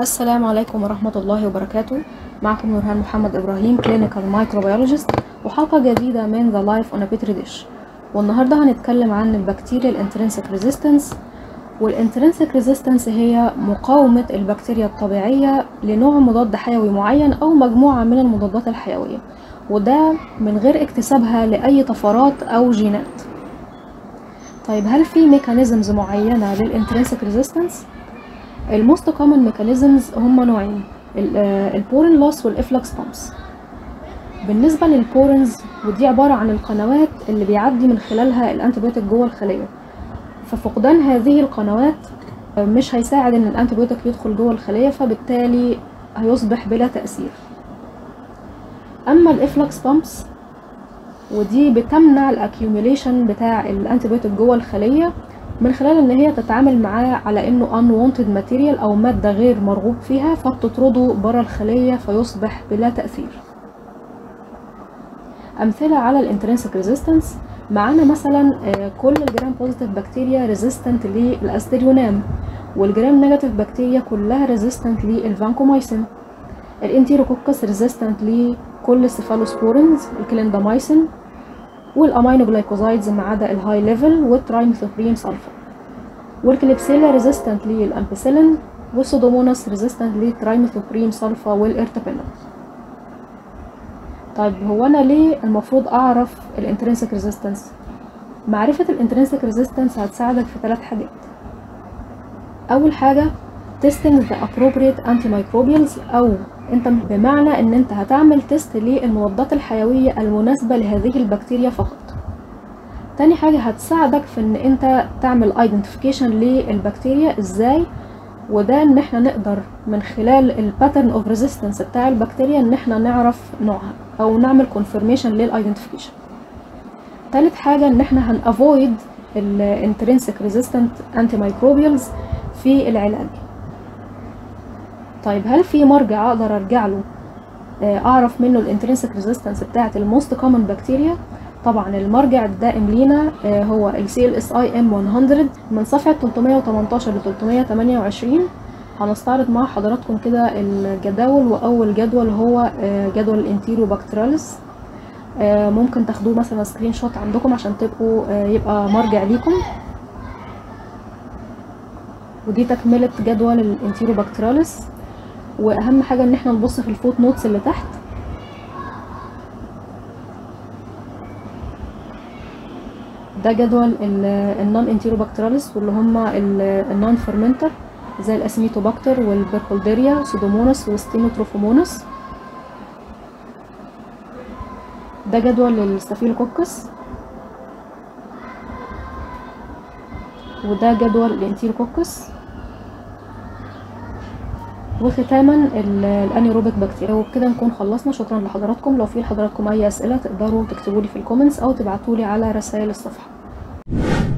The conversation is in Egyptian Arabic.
السلام عليكم ورحمة الله وبركاته معكم نورهان محمد إبراهيم كلينيكال مايكروبيولوجيست وحلقة جديدة من The Life on a Petri Dish والنهاردة هنتكلم عن البكتيريا الانترنسك ريزيستنس والانترنسك ريزيستنس هي مقاومة البكتيريا الطبيعية لنوع مضاد حيوي معين أو مجموعة من المضادات الحيوية وده من غير اكتسابها لأي طفرات أو جينات طيب هل في ميكانيزمز معينة للانترنسك ريزيستنس؟ الموست كومن ميكانيزمز هما نوعين البورين لوس والافلكس بامبس بالنسبة للبورنز ودي عبارة عن القنوات اللي بيعدي من خلالها الانتيبيوتيك جوه الخلية ففقدان هذه القنوات مش هيساعد ان الانتيبيوتيك يدخل جوه الخلية فبالتالي هيصبح بلا تأثير اما الافلكس بامبس ودي بتمنع الاكيوميليشن بتاع الانتيبيوتيك جوه الخلية من خلال ان هي تتعامل معاه على انه unwanted material او مادة غير مرغوب فيها فبتطرده برا الخلية فيصبح بلا تأثير امثلة على الانترنسك ريزيستنس معانا مثلا كل الجرام بوزيتيف بكتيريا ريزيستنت للاستريونام والجرام نيجاتيف بكتيريا كلها ريزيستنت للفانكومايسين الانتيروكوكس ريزيستنت لكل السيفالوسبورينز الكليندامايسين والامينو جلايكوزايدز ما عدا الهاي ليفل والترايميثوبريم سلفر والكليبسيلا ريزيستنت للامبيسيلين والسودوموناس ريزيستنت للترايميثوبريم سلفا والارتابينول طيب هو انا ليه المفروض اعرف الانترنسك ريزيستنس معرفة الانترنسك ريزيستنس هتساعدك في ثلاث حاجات اول حاجة testing the appropriate antimicrobials او انت بمعنى ان انت هتعمل تيست للمضادات الحيوية المناسبة لهذه البكتيريا فقط تاني حاجة هتساعدك في ان انت تعمل identification للبكتيريا ازاي وده ان احنا نقدر من خلال الباترن اوف ريزيستنس بتاع البكتيريا ان احنا نعرف نوعها او نعمل confirmation للايدنتيفيكيشن تالت حاجة ان احنا هنافويد الانترنسك ريزيستنت انتي مايكروبيالز في العلاج طيب هل في مرجع اقدر ارجع له اعرف منه الانترنسك ريزيستنس بتاعه الموست كومن بكتيريا طبعا المرجع الدائم لينا هو ال CLSI M100 من صفحة 318 ل 328 هنستعرض مع حضراتكم كده الجداول واول جدول هو جدول الانتيريو بكتيراليس ممكن تاخدوه مثلا سكرين شوت عندكم عشان تبقوا يبقى مرجع ليكم ودي تكملة جدول الانتيريو بكتيراليس واهم حاجة ان احنا نبص في الفوت نوتس اللي تحت ده جدول النون انتيرو بكتيراليس واللي هما النون فيرمنتر زي الاسيميتوباكتر والبركولديريا سودوموناس والستينوتروفوموناس ده جدول الستافيلوكوكس وده جدول الانتيروكوكس وختاما الانيروبيك بكتيريا وبكده نكون خلصنا شكرا لحضراتكم لو في لحضراتكم اي اسئله تقدروا تكتبوا لي في الكومنتس او تبعتوا لي على رسائل الصفحه